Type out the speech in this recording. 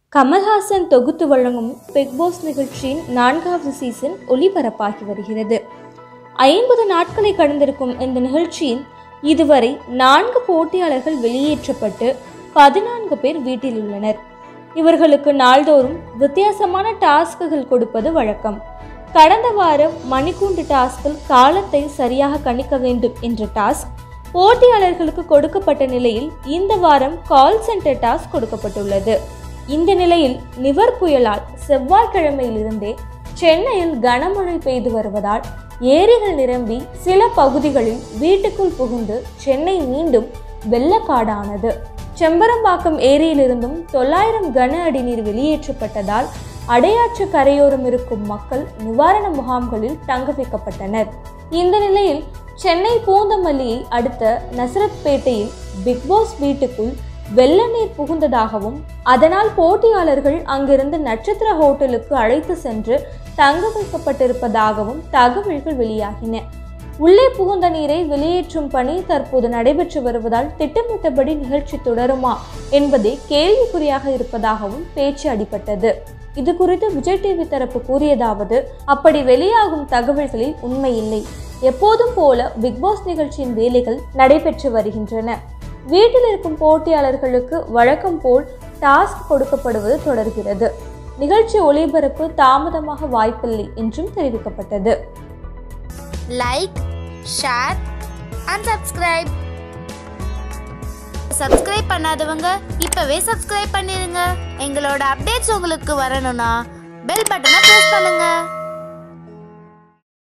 கமல்ஹாசன் தொகுத்து வழங்கும் big pass நிகழ்ச்சியின் நான்காவது சீசன் ஒளிபரப்பாகி வருகிறது ஐம்பது நாட்களை கடந்திருக்கும் இந்த நிகழ்ச்சியின் இதுவரை நான்கு போட்டியாளர்கள் வெளியேற்றப்பட்டு பதினான்கு பேர் வீட்டில் உள்ளனர் இவர்களுக்கு நாள்தோறும் வித்தியாசமான டாஸ்க்குகள் கொடுப்பது வழக்கம் கடந்த வாரம் மணிக்கூண்டு டாஸ்கில் காலத்தை சரியாக கணிக்க வேண்டும் என்ற டாஸ்க் போட்டியாளர்களுக்கு கொடுக்கப்பட்ட நிலையில் இந்த வாரம் கால் சென்டர் டாஸ்க் கொடுக்கப்பட்டுள்ளது இந்த நிலையில் நிவர் புயலால் செவ்வாய்க்கிழமையிலிருந்தே சென்னையில் கனமழை பெய்து வருவதால் ஏரிகள் நிரம்பி சில பகுதிகளில் வீட்டுக்குள் புகுந்து சென்னை மீண்டும் வெள்ளக்காடானது செம்பரம்பாக்கம் ஏரியிலிருந்தும் தொள்ளாயிரம் கன அடி நீர் வெளியேற்றப்பட்டதால் அடையாற்று கரையோரம் இருக்கும் மக்கள் நிவாரண முகாம்களில் தங்க வைக்கப்பட்டனர் இந்த நிலையில் சென்னை பூந்தமல்லியை அடுத்த நசரத்பேட்டையில் பிக்பாஸ் வீட்டுக்குள் வெள்ள நீர் புகுந்ததாகவும் அதனால் போட்டியாளர்கள் அங்கிருந்து நட்சத்திர ஹோட்டலுக்கு அழைத்து சென்று தங்க வைக்கப்பட்டிருப்பதாகவும் தகவல்கள் வெளியாகின உள்ளே புகுந்த நீரை வெளியேற்றும் பணி தற்போது நடைபெற்று வருவதால் திட்டமிட்டபடி நிகழ்ச்சி தொடருமா என்பதே கேள்விக்குறியாக இருப்பதாகவும் பேச்சு அடிபட்டது இது குறித்து விஜய் டிவி தரப்பு கூறியதாவது அப்படி வெளியாகும் தகவல்களில் உண்மை இல்லை எப்போதும் போல பிக்பாஸ் நிகழ்ச்சியின் வேலைகள் நடைபெற்று வருகின்றன வீட்டில் இருக்கும் போட்டியாளர்களுக்கு வழக்கம் போல் டாஸ்க் கொடுக்கப்படுவது தொடர்கிறது நிகழ்ச்சி ஒளிபரப்பு தாமதமாக வாய்ப்பில்லை என்றும் தெரிவிக்கப்பட்டது like share and subscribe subscribe பண்ணாதவங்க இப்பவே சப்ஸ்கிரைப் பண்ணிருங்க எங்களோட அப்டேட்ஸ் உங்களுக்கு வரணும்னா பெல் பட்டனை ப்ரெஸ் பண்ணுங்க